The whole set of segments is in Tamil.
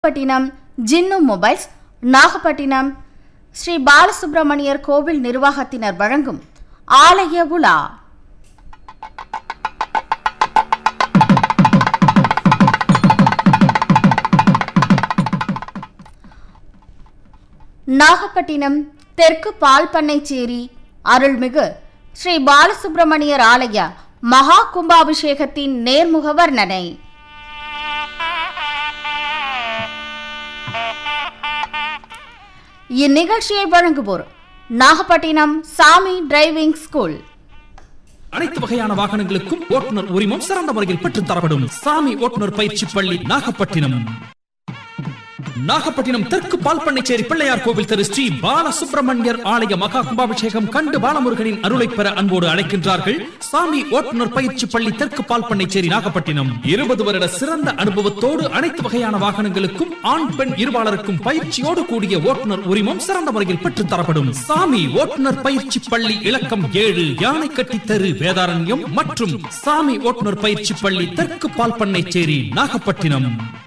நாகப்பட்டினம் ஜின்னு மொபைல்ஸ் நாகப்பட்டினம் ஸ்ரீ பாலசுப்பிரமணியர் கோவில் நிர்வாகத்தினர் வழங்கும் ஆலய உலா நாகப்பட்டினம் தெற்கு பால்பண்ணைச்சேரி அருள்மிகு ஸ்ரீ பாலசுப்பிரமணியர் ஆலய மகா கும்பாபிஷேகத்தின் நேர்முக வர்ணனை இந்நிகழ்ச்சியை வழங்குவோர் நாகப்பட்டினம் சாமி டிரைவிங் ஸ்கூல் அனைத்து வகையான வாகனங்களுக்கும் ஓட்டுநர் உரிமம் சிறந்த முறையில் பெற்றுத் தரப்படும் சாமி ஓட்டுநர் பயிற்சி பள்ளி நாகப்பட்டினம் நாகப்பட்டினம் தெற்கு பால்பண்ணைச்சேரி பிள்ளையார் கோவில் திரு ஸ்ரீ பாலசுப்பிரமணியர் ஆலய மகா கும்பாபிஷேகம் கண்டு பாலமுருகனின் அருளை பெற அன்போடு அழைக்கின்றார்கள் சாமி ஓட்டுநர் பயிற்சி பள்ளி தெற்கு பால்பண்ணைச்சேரி நாகப்பட்டினம் இருபது வருட சிறந்த அனுபவத்தோடு அனைத்து வகையான வாகனங்களுக்கும் ஆண் பெண் இருபாலருக்கும் பயிற்சியோடு கூடிய ஓட்டுநர் உரிமம் சிறந்த முறையில் பெற்றுத் தரப்படும் சாமி ஓட்டுநர் பயிற்சி பள்ளி இலக்கம் ஏழு யானைக்கட்டி தெரு வேதாரண்யம் மற்றும் சாமி ஓட்டுநர் பயிற்சி பள்ளி தெற்கு பால்பண்ணைச்சேரி நாகப்பட்டினம்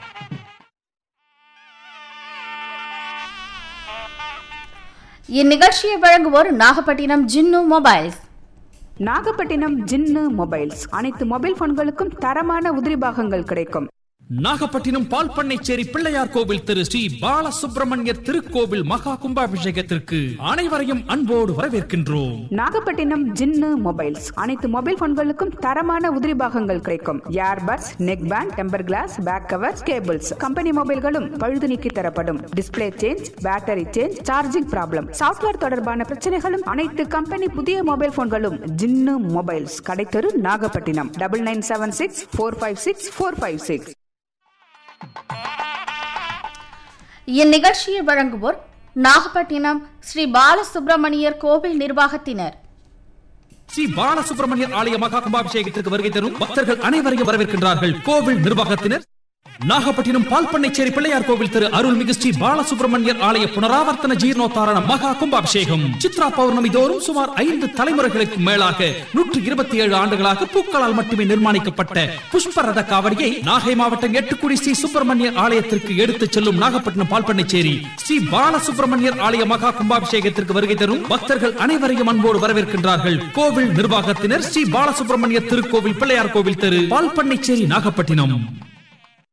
இந்நிகழ்ச்சியை வழங்குவோர் நாகப்பட்டினம் ஜின்னு மொபைல்ஸ் நாகப்பட்டினம் ஜின்னு மொபைல்ஸ் அனைத்து மொபைல் போன்களுக்கும் தரமான உதிரி பாகங்கள் கிடைக்கும் நாகப்பட்டினம் பால்பண்ணைச்சேரி பிள்ளையார் கோவில் திரு ஸ்ரீ பாலசுப்பிரமணியர் திருக்கோவில் மகா கும்பாபிஷேகத்திற்கு அனைவரையும் அன்போடு வரவேற்கின்றோம் நாகப்பட்டினம் ஜின்னு மொபைல்ஸ் அனைத்து மொபைல் போன்களுக்கும் தரமான உதிரி பாகங்கள் கிடைக்கும் earbuds neck band temper glass back cover cables company மொபைல்களும் பழுது நீக்கி தரப்படும் display change battery change charging problem software தொடர்பான பிரச்சனைகளும் அனைத்து கம்பெனி புதிய மொபைல் போன்களும் ஜின்னு மொபைல்ஸ் கடைத்தெரு Nagapattinam double nine seven six four five six four five six இந்நிகழ்ச்சியை வழங்குவோர் நாகப்பட்டினம் ஸ்ரீ பாலசுப்பிரமணியர் கோவில் நிர்வாகத்தினர் ஸ்ரீ பாலசுப்பிரமணியர் ஆலய மகா கும்பாபிஷேகத்திற்கு வருகை தரும் பக்தர்கள் அனைவரையும் வரவேற்கின்றார்கள் கோவில் நிர்வாகத்தினர் நாகப்பட்டினம் பால்பண்ணைச்சேரி பிள்ளையார் கோவில் திரு அருள்மிகு ஸ்ரீ பாலசுப்பிரமணியர் ஆலய புனராவர்த்தன ஜீர்ணோத்தாரண மகா கும்பாபிஷேகம் சித்ரா பௌர்ணமி தோறும் சுமார் ஐந்து தலைமுறைகளுக்கு மேலாக நூற்று இருபத்தி ஏழு ஆண்டுகளாக பூக்களால் மட்டுமே நிர்மாணிக்கப்பட்ட புஷ்பரத காவடியை நாகை மாவட்டம் எட்டுக்குடி ஸ்ரீ சுப்பிரமணியர் ஆலயத்திற்கு எடுத்துச் செல்லும் நாகப்பட்டினம் பால்பண்ணைச்சேரி ஸ்ரீ பாலசுப்பிரமணியர் ஆலய மகா கும்பாபிஷேகத்திற்கு வருகை தரும் பக்தர்கள் அனைவரையும் அன்போடு வரவேற்கின்றார்கள் கோவில் நிர்வாகத்தினர் ஸ்ரீ பாலசுப்பிரமணியர் திருக்கோவில் பிள்ளையார் கோவில் தெரு பால்பண்ணைச்சேரி நாகப்பட்டினம்